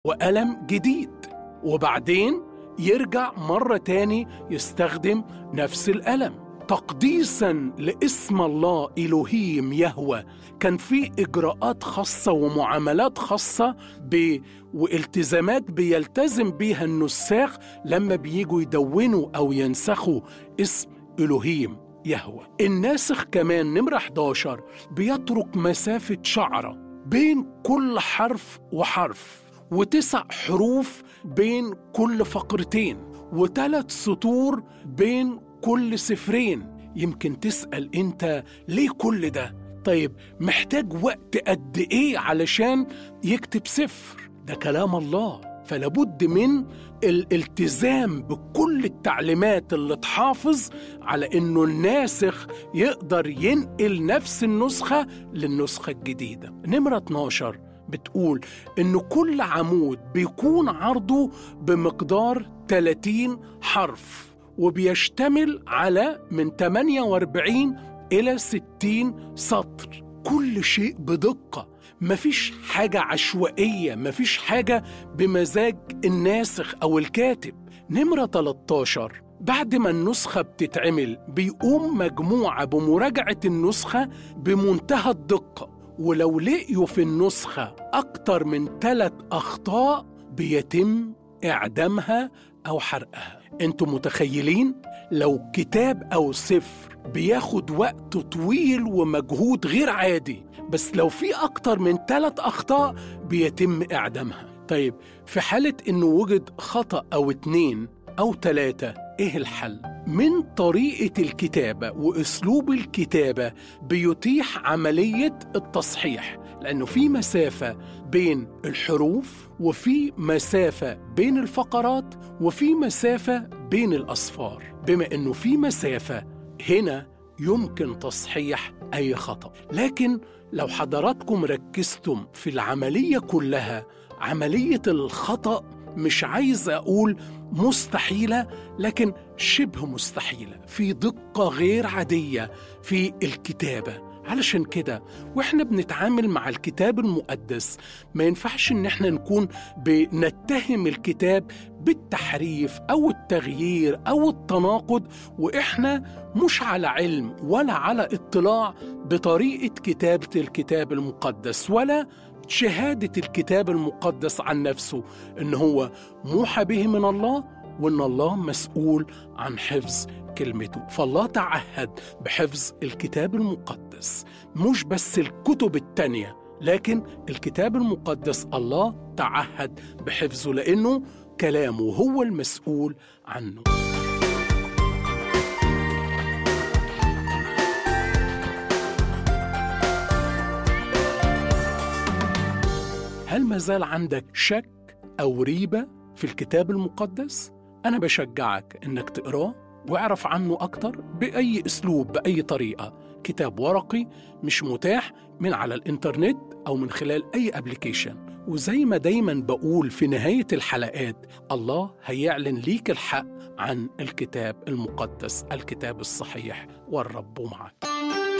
وقلم جديد وبعدين يرجع مرة تاني يستخدم نفس القلم تقديسا لاسم الله إلهيم يهوى كان في إجراءات خاصة ومعاملات خاصة ب... والتزامات بيلتزم بيها النساخ لما بييجوا يدونوا أو ينسخوا اسم إلهيم يهوى الناسخ كمان نمرة 11 بيترك مسافة شعرة بين كل حرف وحرف وتسع حروف بين كل فقرتين وثلاث سطور بين كل سفرين يمكن تسأل انت ليه كل ده طيب محتاج وقت قد ايه علشان يكتب سفر ده كلام الله فلابد من الالتزام بكل التعليمات اللي تحافظ على انه الناسخ يقدر ينقل نفس النسخة للنسخة الجديدة نمرة 12 بتقول إن كل عمود بيكون عرضه بمقدار 30 حرف وبيشتمل على من 48 إلى 60 سطر كل شيء بدقة مفيش حاجة عشوائية مفيش حاجة بمزاج الناسخ أو الكاتب نمرة 13 بعد ما النسخة بتتعمل بيقوم مجموعة بمراجعة النسخة بمنتهى الدقة ولو لقيوا في النسخة أكتر من ثلاث أخطاء بيتم إعدامها أو حرقها أنتم متخيلين؟ لو كتاب أو سفر بياخد وقت طويل ومجهود غير عادي بس لو في أكتر من ثلاث أخطاء بيتم إعدامها طيب في حالة إنه وجد خطأ أو اتنين أو ثلاثة إيه الحل؟ من طريقة الكتابة وأسلوب الكتابة بيتيح عملية التصحيح لأنه في مسافة بين الحروف وفي مسافة بين الفقرات وفي مسافة بين الأصفار بما أنه في مسافة هنا يمكن تصحيح أي خطأ لكن لو حضراتكم ركزتم في العملية كلها عملية الخطأ مش عايز أقول مستحيلة لكن شبه مستحيلة في دقة غير عادية في الكتابة علشان كده واحنا بنتعامل مع الكتاب المقدس ما ينفعش ان احنا نكون بنتهم الكتاب بالتحريف او التغيير او التناقض واحنا مش على علم ولا على اطلاع بطريقه كتابه الكتاب المقدس ولا شهاده الكتاب المقدس عن نفسه ان هو موحى به من الله وان الله مسؤول عن حفظ كلمته فالله تعهد بحفظ الكتاب المقدس مش بس الكتب التانية لكن الكتاب المقدس الله تعهد بحفظه لأنه كلامه هو المسؤول عنه هل ما زال عندك شك أو ريبة في الكتاب المقدس؟ أنا بشجعك إنك تقراه واعرف عنه أكتر بأي أسلوب بأي طريقة كتاب ورقي مش متاح من على الإنترنت أو من خلال أي أبليكيشن وزي ما دايما بقول في نهاية الحلقات الله هيعلن ليك الحق عن الكتاب المقدس الكتاب الصحيح والرب معك